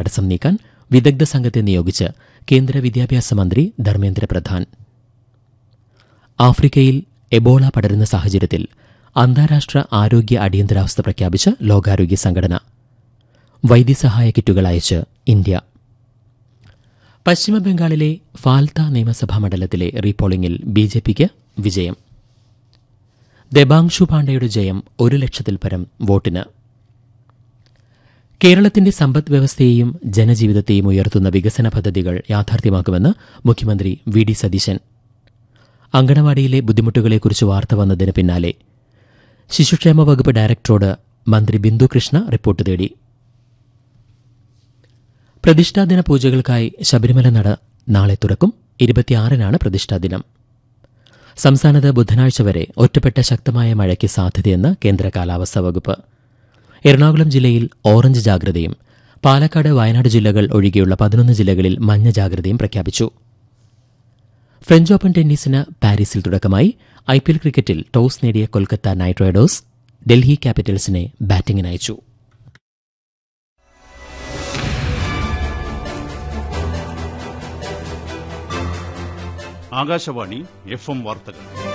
തടസ്സം നീക്കാൻ വിദഗ്ധ സംഘത്തെ നിയോഗിച്ച് കേന്ദ്ര വിദ്യാഭ്യാസ മന്ത്രി ധർമ്മേന്ദ്ര പ്രധാൻ ആഫ്രിക്കയിൽ എബോള പടരുന്ന സാഹചര്യത്തിൽ അന്താരാഷ്ട്ര ആരോഗ്യ അടിയന്തരാവസ്ഥ പ്രഖ്യാപിച്ച് ലോകാരോഗ്യ സംഘടന വൈദ്യസഹായ കിറ്റുകൾ അയച്ച് ഇന്ത്യ പശ്ചിമബംഗാളിലെ ഫാൽത്ത നിയമസഭാ മണ്ഡലത്തിലെ റീപോളിംഗിൽ ബി ജെ പിക്ക് വിജയം ദബാങ്ഷു പാണ്ഡെയുടെ ജയം ഒരു ലക്ഷത്തിൽ പരം വോട്ടിന് കേരളത്തിന്റെ സമ്പദ് വ്യവസ്ഥയെയും ജനജീവിതത്തെയും ഉയർത്തുന്ന വികസന പദ്ധതികൾ യാഥാർത്ഥ്യമാക്കുമെന്ന് മുഖ്യമന്ത്രി വി ഡി സതീശൻ അങ്കണവാടിയിലെ ബുദ്ധിമുട്ടുകളെക്കുറിച്ച് വാർത്ത വന്നതിന് പിന്നാലെ ശിശുക്ഷേമ വകുപ്പ് ഡയറക്ടറോട് മന്ത്രി ബിന്ദു കൃഷ്ണ റിപ്പോർട്ട് തേടി പ്രതിഷ്ഠാദിന പൂജകൾക്കായി ശബരിമല നട നാളെ തുറക്കും ഇരുപത്തിയാറിനാണ് പ്രതിഷ്ഠാദിനം സംസ്ഥാനത്ത് ബുധനാഴ്ച വരെ ഒറ്റപ്പെട്ട ശക്തമായ മഴയ്ക്ക് സാധ്യതയെന്ന് കേന്ദ്ര കാലാവസ്ഥാ വകുപ്പ് എറണാകുളം ജില്ലയിൽ ഓറഞ്ച് ജാഗ്രതയും പാലക്കാട് വയനാട് ജില്ലകൾ ഒഴികെയുള്ള പതിനൊന്ന് ജില്ലകളിൽ മഞ്ഞ ജാഗ്രതയും പ്രഖ്യാപിച്ചു ഫ്രഞ്ച് ഓപ്പൺ ടെന്നീസിന് പാരീസിൽ തുടക്കമായി ഐ പി എൽ ക്രിക്കറ്റിൽ ടോസ് നേടിയ കൊൽക്കത്ത നൈറ്റ് റൈഡേഴ്സ് ഡൽഹി ക്യാപിറ്റൽസിനെ ബാറ്റിംഗിനയച്ചു ആകാശവാണി എഫ് എം വാർത്തകൾ